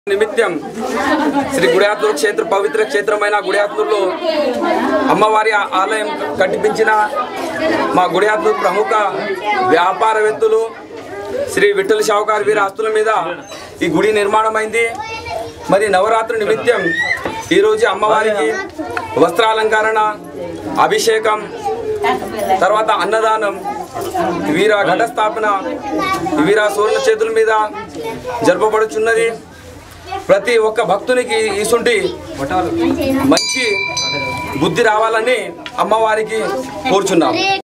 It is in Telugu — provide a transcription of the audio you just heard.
నిమిత్తం శ్రీ గుడియాత్మూరు క్షేత్ర పవిత్ర క్షేత్రమైన గుడియాత్మూరులో అమ్మవారి ఆ- ఆలయం కట్టిపించిన మా గుడియాత్మూరు ప్రముఖ వ్యాపారవేత్తలు శ్రీ విఠల షావుకార్ వీరి ఆస్తుల మీద ఈ గుడి నిర్మాణమైంది మరి నవరాత్రి నిమిత్తం ఈరోజు అమ్మవారికి వస్త్రాలంకరణ అభిషేకం తర్వాత అన్నదానం వీర ఘటస్థాపన వీర సూర్ణ చేతుల మీద జరపబడుచున్నది ప్రతి ఒక్క భక్తునికి ఇసుంటి మంచి బుద్ధి రావాలని అమ్మవారికి కోరుచున్నాం